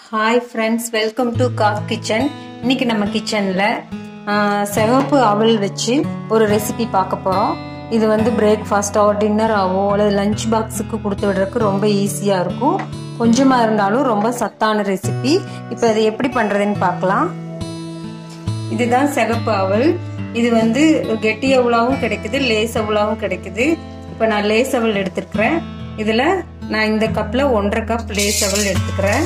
hi friends welcome to காக் kitchen இன்னைக்கு நம்ம கிச்சனில் சிவப்பு அவல் வச்சு ஒரு ரெசிபி பார்க்க போகிறோம் இது வந்து பிரேக்ஃபாஸ்ட்டோ டின்னராகவோ அல்லது லஞ்ச் பாக்ஸுக்கு கொடுத்து விடுறதுக்கு ரொம்ப ஈஸியாக இருக்கும் கொஞ்சமாக இருந்தாலும் ரொம்ப சத்தான ரெசிபி இப்போ அதை எப்படி பண்ணுறதுன்னு பார்க்கலாம் இதுதான் சிவப்பு அவல் இது வந்து கெட்டி அவலாவும் கிடைக்குது லேஸ் அவலாவும் கிடைக்குது இப்போ நான் லேஸ் அவல் எடுத்துருக்கிறேன் இதில் நான் இந்த கப்பில் ஒன்றரை கப் லேஸ் அவல் எடுத்துக்கிறேன்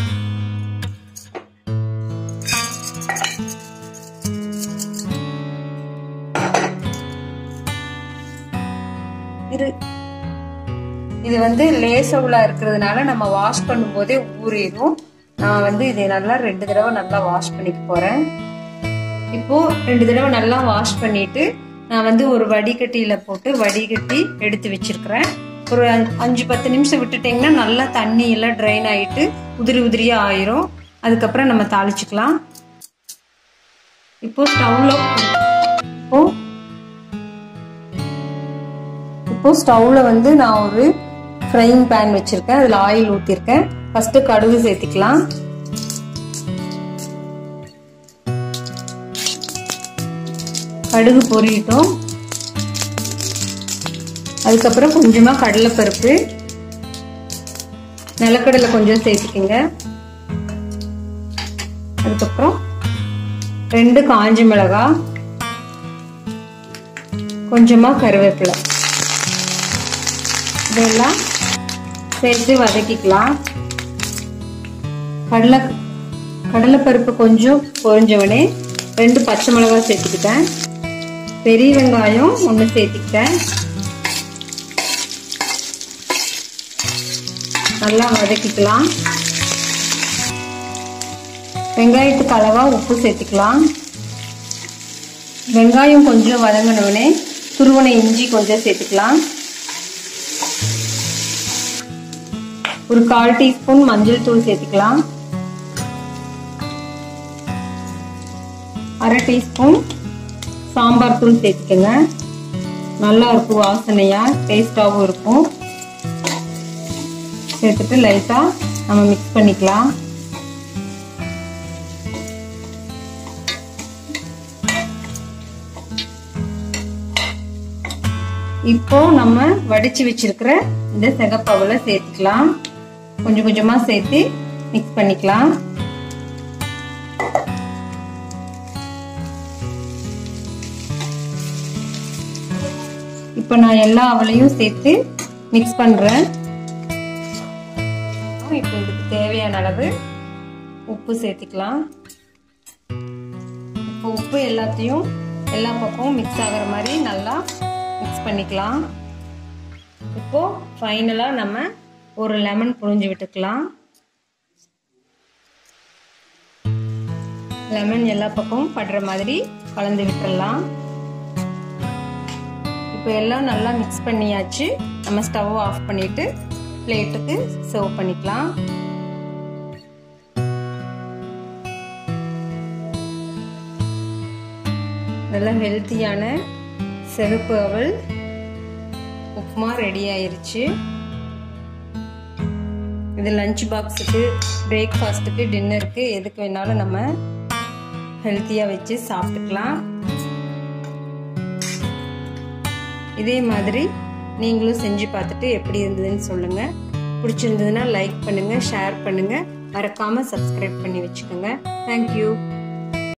இரு இது வந்து லேசவுலா இருக்கிறதுனால நம்ம வாஷ் பண்ணும் போதே ஊறிடும் நான் வந்து இதை நல்லா ரெண்டு தடவை நல்லா வாஷ் பண்ணிக்க போறேன் இப்போ ரெண்டு தடவை நல்லா வாஷ் பண்ணிட்டு நான் வந்து ஒரு வடிகட்டியில போட்டு வடிகட்டி எடுத்து வச்சிருக்கிறேன் ஒரு அஞ்சு பத்து நிமிஷம் விட்டுட்டிங்கன்னா நல்லா தண்ணி எல்லாம் ட்ரைன் ஆயிட்டு உதிரி உதிரியா ஆயிரும் அதுக்கப்புறம் நம்ம தாளிச்சுக்கலாம் இப்போ ஸ்டவ்ல இப்போ இப்போ ஸ்டவ்ல வந்து நான் ஒரு ஃப்ரைங் பேன் வச்சிருக்கேன் அதில் ஆயில் ஊற்றிருக்கேன் ஃபர்ஸ்ட் கடுகு சேர்த்திக்கலாம் கடுகு பொரியட்டும் அதுக்கப்புறம் கொஞ்சமாக கடலைப்பருப்பு நிலக்கடலை கொஞ்சம் சேர்த்துக்கிங்க அதுக்கப்புறம் ரெண்டு காஞ்ச மிளகாய் கொஞ்சமாக கருவேப்பிலை இதெல்லாம் சேர்த்து வதக்கிக்கலாம் கடலை கடலைப்பருப்பு கொஞ்சம் பொரிஞ்சவனே ரெண்டு பச்சை மிளகாய் சேர்த்துக்கிட்டேன் பெரிய வெங்காயம் ஒன்று சேர்த்துக்கிட்டேன் நல்லா வதக்கிக்கலாம் வெங்காயத்துக்கு அளவாக உப்பு சேர்த்துக்கலாம் வெங்காயம் கொஞ்சம் வதங்கினவுடனே துருவனை இஞ்சி கொஞ்சம் சேர்த்துக்கலாம் ஒரு கால் டீஸ்பூன் மஞ்சள் தூள் சேர்த்துக்கலாம் அரை டீஸ்பூன் சாம்பார் தூள் சேர்த்துக்கோங்க நல்லா இருக்கும் வாசனையா டேஸ்டாகவும் இருக்கும் சேர்த்துட்டு லைட்டாக நம்ம மிக்ஸ் பண்ணிக்கலாம் இப்போ நம்ம வடிச்சு வச்சிருக்கிற இந்த சிகப்பவலை சேர்த்துக்கலாம் கொஞ்சம் கொஞ்சமா சேர்த்து மிக்ஸ் பண்ணிக்கலாம் இப்போ நான் எல்லா அவளையும் சேர்த்து மிக்ஸ் பண்றேன் இப்போ இதுக்கு தேவையான அளவு உப்பு சேர்த்துக்கலாம் இப்போ உப்பு எல்லாத்தையும் எல்லா பக்கமும் மிக்ஸ் ஆகிற மாதிரி நல்லா மிக்ஸ் பண்ணிக்கலாம் இப்போ ஃபைனலாக நம்ம ஒரு லெமன் புழிஞ்சு விட்டுக்கலாம் லெமன் எல்லா பக்கமும் படுற மாதிரி கலந்து விட்டுடலாம் இப்போ எல்லாம் நல்லா மிக்ஸ் பண்ணியாச்சு நம்ம ஸ்டவ் ஆஃப் பண்ணிட்டு பிளேட்டுக்கு சர்வ் பண்ணிக்கலாம் நல்ல ஹெல்த்தியான சிகப்பு அவல் உப்புமா ரெடி ஆயிருச்சு இது லஞ்ச் பாக்ஸுக்கு பிரேக்ஃபாஸ்ட்டுக்கு டின்னருக்கு எதுக்கு வேணாலும் நம்ம ஹெல்த்தியாக வச்சு சாப்பிட்டுக்கலாம் இதே மாதிரி நீங்களும் செஞ்சு பார்த்துட்டு எப்படி இருந்ததுன்னு சொல்லுங்கள் பிடிச்சிருந்ததுன்னா லைக் பண்ணுங்கள் ஷேர் பண்ணுங்கள் மறக்காமல் சப்ஸ்கிரைப் பண்ணி வச்சுக்கோங்க தேங்க்யூ